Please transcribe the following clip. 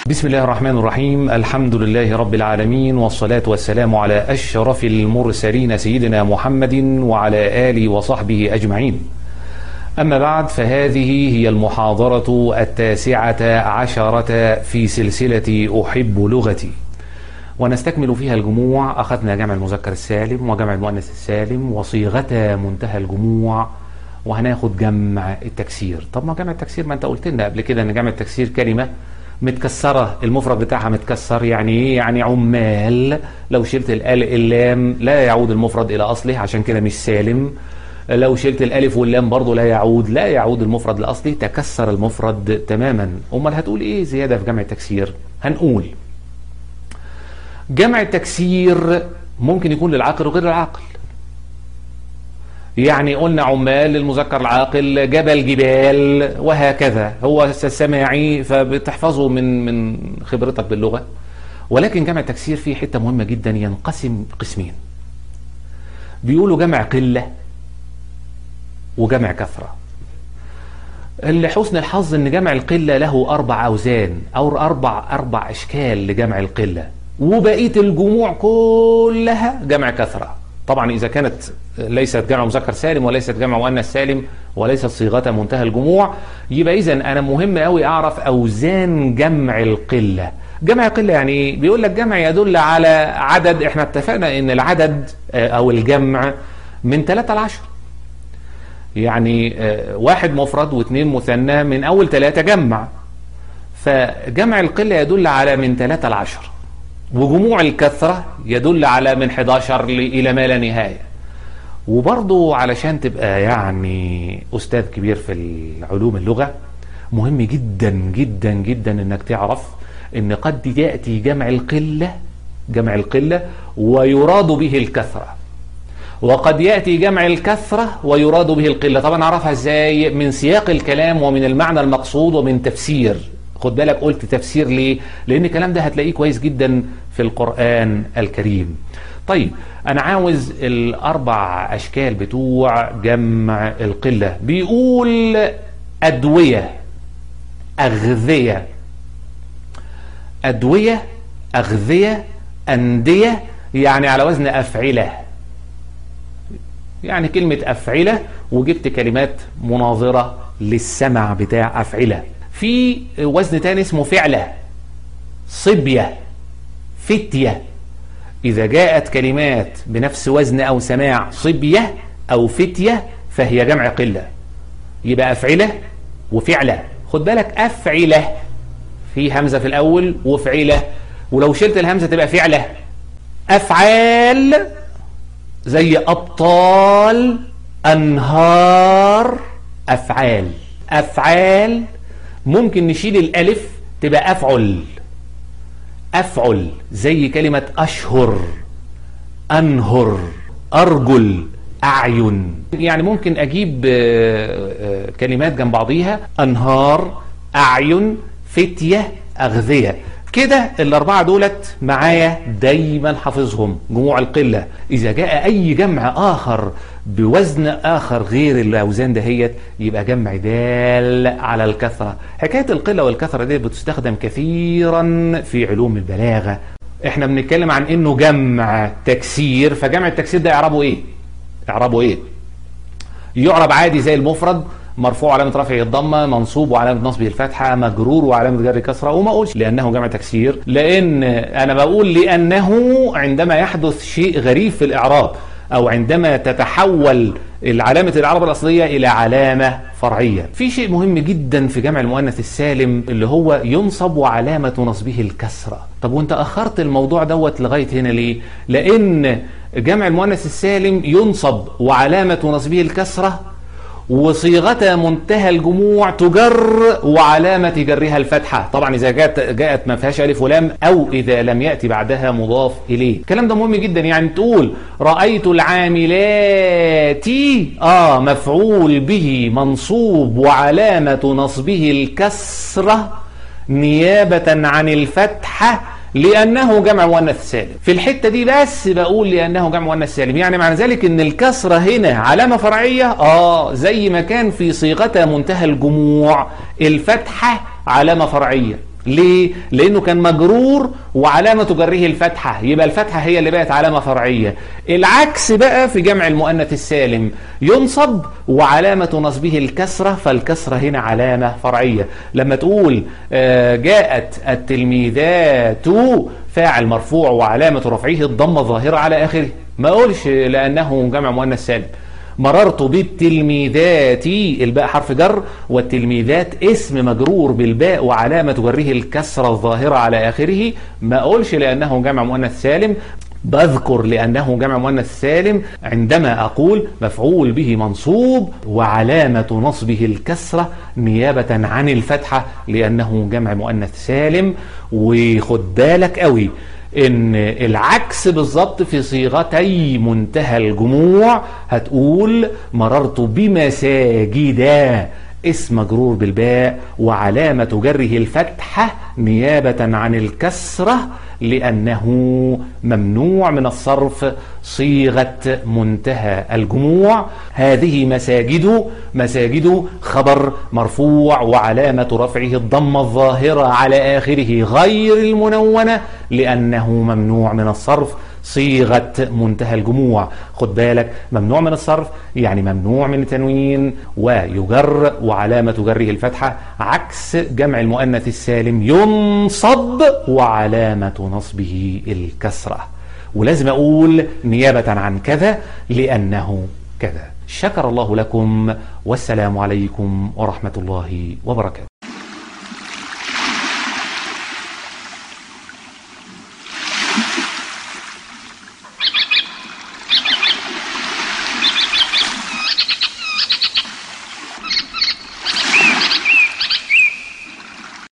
بسم الله الرحمن الرحيم الحمد لله رب العالمين والصلاة والسلام على أشرف المرسلين سيدنا محمد وعلى آله وصحبه أجمعين أما بعد فهذه هي المحاضرة التاسعة عشرة في سلسلة أحب لغتي ونستكمل فيها الجموع أخذنا جمع المذكر السالم وجمع المؤنث السالم وصيغة منتهى الجموع وهناخد جمع التكسير طب ما جمع التكسير ما انت قلت لنا قبل كده ان جمع التكسير كلمة متكسرة المفرد بتاعها متكسر يعني ايه يعني عمال لو شلت الال اللام لا يعود المفرد الى اصله عشان كده مش سالم لو شلت الالف واللام برضه لا يعود لا يعود المفرد لاصله تكسر المفرد تماما امال هتقول ايه زيادة في جمع التكسير هنقول جمع التكسير ممكن يكون للعاقل وغير العاقل يعني قلنا عمال للمذكر العاقل جبل جبال وهكذا هو سماعي فبتحفظه من من خبرتك باللغة ولكن جمع التكسير فيه حتة مهمة جدا ينقسم قسمين بيقولوا جمع قلة وجمع كثرة لحسن الحظ ان جمع القلة له اربع اوزان او اربع اربع اشكال لجمع القلة وبقية الجموع كلها جمع كثرة طبعا إذا كانت ليست جمع مذكر سالم وليست جمع مؤنث سالم وليست صيغة منتهى الجموع يبقى إذا أنا مهم قوي أعرف أوزان جمع القلة جمع القلة يعني إيه؟ بيقول لك جمع يدل على عدد إحنا اتفقنا إن العدد أو الجمع من 3 ل 10 يعني واحد مفرد واثنين مثنى من أول ثلاثة جمع فجمع القلة يدل على من 3 ل 10 وجموع الكثرة يدل على من 11 إلى ما لا نهاية وبرضو علشان تبقى يعني أستاذ كبير في العلوم اللغة مهم جدا جدا جدا انك تعرف ان قد يأتي جمع القلة جمع القلة ويراد به الكثرة وقد يأتي جمع الكثرة ويراد به القلة طبعا نعرفها ازاي من سياق الكلام ومن المعنى المقصود ومن تفسير خد بالك قلت تفسير ليه لان الكلام ده هتلاقيه كويس جدا في القرآن الكريم طيب انا عاوز الاربع اشكال بتوع جمع القلة بيقول ادوية اغذية ادوية اغذية اندية يعني على وزن افعلة يعني كلمة افعلة وجبت كلمات مناظرة للسمع بتاع افعله في وزن تاني اسمه فعلة صبية فتية إذا جاءت كلمات بنفس وزن أو سماع صبية أو فتية فهي جمع قلة يبقى أفعلة وفعلة خد بالك أفعلة في همزة في الأول وفعلة ولو شلت الهمزة تبقى فعلة أفعال زي أبطال أنهار أفعال أفعال ممكن نشيل الالف تبقى افعل افعل زي كلمة اشهر انهر ارجل اعين يعني ممكن اجيب كلمات جنب بعضيها انهار اعين فتية اغذية كده الاربعة دولت معايا دايما حافظهم جموع القلة اذا جاء اي جمع اخر بوزن اخر غير الاوزان دهيت يبقى جمع دال على الكثرة حكاية القلة والكثرة دي بتستخدم كثيرا في علوم البلاغة احنا بنتكلم عن انه جمع تكسير فجمع التكسير ده اعرابه ايه اعرابه ايه يعرب عادي زي المفرد مرفوع علامة رفعه الضمة منصوب وعلامة نصبه الفتحة مجرور وعلامة جر كسرة وما أقولش لأنه جمع تكسير لأن أنا بقول لأنه عندما يحدث شيء غريب في الإعراب أو عندما تتحول العلامة الإعراب الأصلية إلى علامة فرعية في شيء مهم جدا في جمع المؤنث السالم اللي هو ينصب وعلامة نصبه الكسرة طب وانت أخرت الموضوع دوت لغاية هنا ليه لأن جمع المؤنث السالم ينصب وعلامة نصبه الكسرة وصيغة منتهى الجموع تجر وعلامة جرها الفتحة طبعا إذا جاءت, جاءت ما فيهاش ألف ولام أو إذا لم يأتي بعدها مضاف إليه الكلام ده مهم جدا يعني تقول رأيت العاملات آه مفعول به منصوب وعلامة نصبه الكسرة نيابة عن الفتحة لأنه جمع مؤنث سالم في الحتة دي بس بقول لأنه جمع مؤنث سالم يعني معنى ذلك أن الكسرة هنا علامة فرعية آه زي ما كان في صيغة منتهى الجموع الفتحة علامة فرعية ليه؟ لأنه كان مجرور وعلامة جره الفتحة يبقى الفتحة هي اللي بقت علامة فرعية العكس بقى في جمع المؤنث السالم ينصب وعلامة نصبه الكسرة فالكسرة هنا علامة فرعية لما تقول آه، جاءت التلميذات فاعل مرفوع وعلامة رفعه الضمة الظاهرة على آخره ما أقولش لأنه جمع مؤنث سالم مررت بالتلميذات الباء حرف جر والتلميذات اسم مجرور بالباء وعلامة جره الكسرة الظاهرة على آخره ما أقولش لأنه جمع مؤنث سالم بذكر لأنه جمع مؤنث سالم عندما أقول مفعول به منصوب وعلامة نصبه الكسرة نيابة عن الفتحة لأنه جمع مؤنث سالم وخد بالك قوي ان العكس بالظبط في صيغتي منتهى الجموع هتقول مررت بمساجدا اسم مجرور بالباء وعلامة جره الفتحة نيابة عن الكسرة لأنه ممنوع من الصرف صيغة منتهى الجموع هذه مساجد مساجد خبر مرفوع وعلامة رفعه الضمة الظاهرة على آخره غير المنونة لأنه ممنوع من الصرف صيغة منتهى الجموع خد بالك ممنوع من الصرف يعني ممنوع من التنوين ويجر وعلامة جره الفتحة عكس جمع المؤنث السالم ينصب وعلامة نصبه الكسرة ولازم أقول نيابة عن كذا لأنه كذا شكر الله لكم والسلام عليكم ورحمة الله وبركاته